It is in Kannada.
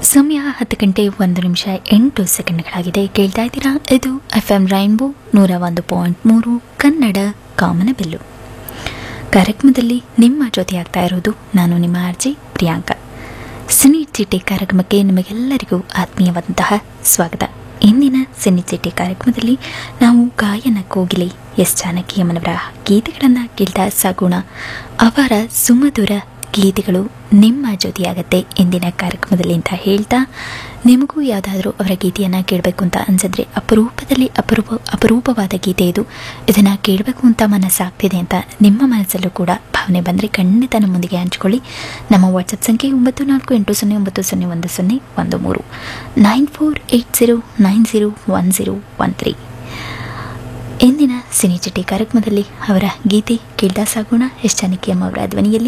ಸಮಯ ಹತ್ತು ಗಂಟೆ ಒಂದು ನಿಮಿಷ ಎಂಟು ಸೆಕೆಂಡ್ಗಳಾಗಿದೆ ಕೇಳ್ತಾ ಇದ್ದೀರಾ ಇದು ಎಫ್ ಎಂ ರೈನ್ಬೋ ನೂರ ಒಂದು ಪಾಯಿಂಟ್ ಮೂರು ಕನ್ನಡ ಕಾಮನಬಿಲ್ಲು ಕಾರ್ಯಕ್ರಮದಲ್ಲಿ ನಿಮ್ಮ ಜೊತೆಯಾಗ್ತಾ ಇರೋದು ನಾನು ನಿಮ್ಮ ಆರ್ಜಿ ಪ್ರಿಯಾಂಕಾ ಸಿನಿ ಚಿಟ್ಟೆ ಕಾರ್ಯಕ್ರಮಕ್ಕೆ ನಿಮಗೆಲ್ಲರಿಗೂ ಆತ್ಮೀಯವಾದಂತಹ ಸ್ವಾಗತ ಇಂದಿನ ಸಿನಿ ಚಿಟ್ಟೆ ಕಾರ್ಯಕ್ರಮದಲ್ಲಿ ನಾವು ಗಾಯನ ಕೋಗಿಲೆ ಎಸ್ ಜಾನಕಿಯಮ್ಮನವರ ಗೀತೆಗಳನ್ನು ಕೇಳ್ತಾ ಸಾಗೋಣ ಅವರ ಸುಮಧುರ ಗೀತೆಗಳು ನಿಮ್ಮ ಜೊತೆಯಾಗತ್ತೆ ಇಂದಿನ ಕಾರ್ಯಕ್ರಮದಲ್ಲಿ ಅಂತ ಹೇಳ್ತಾ ನಿಮಗೂ ಯಾವುದಾದ್ರೂ ಅವರ ಗೀತೆಯನ್ನು ಕೇಳಬೇಕು ಅಂತ ಅನ್ಸಿದ್ರೆ ಅಪರೂಪದಲ್ಲಿ ಅಪರೂಪ ಅಪರೂಪವಾದ ಗೀತೆ ಇದು ಇದನ್ನು ಕೇಳಬೇಕು ಅಂತ ಮನಸ್ಸಾಗ್ತಿದೆ ಅಂತ ನಿಮ್ಮ ಮನಸ್ಸಲ್ಲೂ ಕೂಡ ಭಾವನೆ ಬಂದರೆ ಖಂಡಿತ ನಮ್ಮೊಂದಿಗೆ ಹಂಚ್ಕೊಳ್ಳಿ ನಮ್ಮ ವಾಟ್ಸಪ್ ಸಂಖ್ಯೆ ಒಂಬತ್ತು ನಾಲ್ಕು ಎಂಟು ಸೊನ್ನೆ ಒಂಬತ್ತು ಸೊನ್ನೆ ಒಂದು ಸೊನ್ನೆ ಒಂದು ಮೂರು nine four eight zero nine zero one zero one three ಇಂದಿನ ಸಿನಿ ಚಿಟ್ಟಿ ಕಾರ್ಯಕ್ರಮದಲ್ಲಿ ಅವರ ಗೀತೆ ಕೇಳ್ತಾ ಸಾಗೋಣ ಎಸ್ ಜಾನಕಿಯಮ್ಮ ಅವರ ಧ್ವನಿಯಲ್ಲಿ